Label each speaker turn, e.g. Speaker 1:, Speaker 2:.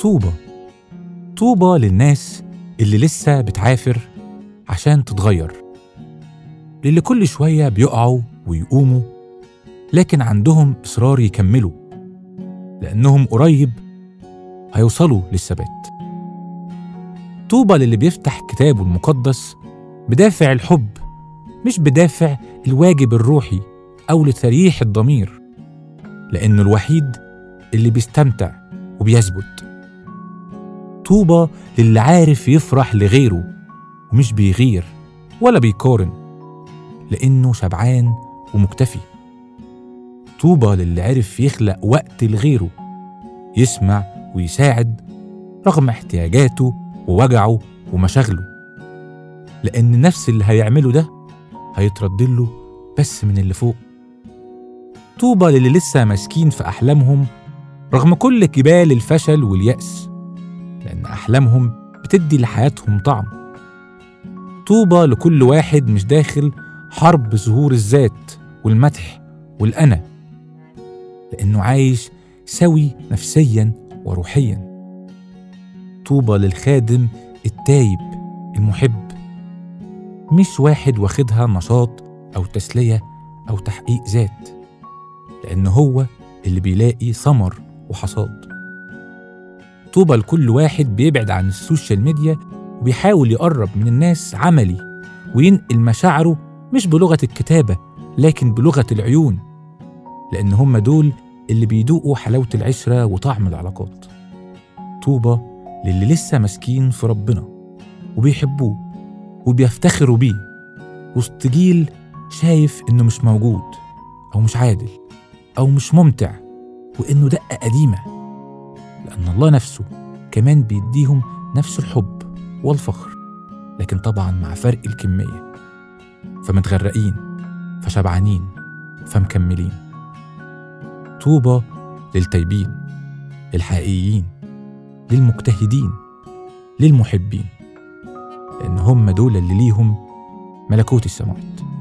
Speaker 1: طوبى طوبى للناس اللي لسه بتعافر عشان تتغير للي كل شوية بيقعوا ويقوموا لكن عندهم إصرار يكملوا لأنهم قريب هيوصلوا للثبات طوبى للي بيفتح كتابه المقدس بدافع الحب مش بدافع الواجب الروحي أو لتريح الضمير لأنه الوحيد اللي بيستمتع وبيثبت طوبى للي عارف يفرح لغيره ومش بيغير ولا بيقارن لأنه شبعان ومكتفي طوبى للي عرف يخلق وقت لغيره يسمع ويساعد رغم احتياجاته ووجعه ومشاغله لأن نفس اللي هيعمله ده هيترد له بس من اللي فوق طوبى للي لسه ماسكين في أحلامهم رغم كل جبال الفشل واليأس لأن أحلامهم بتدي لحياتهم طعم طوبى لكل واحد مش داخل حرب ظهور الذات والمدح والأنا لأنه عايش سوي نفسيا وروحيا طوبى للخادم التايب المحب مش واحد واخدها نشاط أو تسلية أو تحقيق ذات لأن هو اللي بيلاقي ثمر وحصاد طوبى لكل واحد بيبعد عن السوشيال ميديا وبيحاول يقرب من الناس عملي وينقل مشاعره مش بلغة الكتابة لكن بلغة العيون لأن هم دول اللي بيدوقوا حلاوة العشرة وطعم العلاقات طوبى للي لسه ماسكين في ربنا وبيحبوه وبيفتخروا بيه وسط جيل شايف إنه مش موجود أو مش عادل أو مش ممتع وإنه دقة قديمة لأن الله نفسه كمان بيديهم نفس الحب والفخر لكن طبعا مع فرق الكمية فمتغرقين فشبعانين فمكملين طوبى للتايبين للحقيقيين للمجتهدين للمحبين لأن هم دول اللي ليهم ملكوت السماوات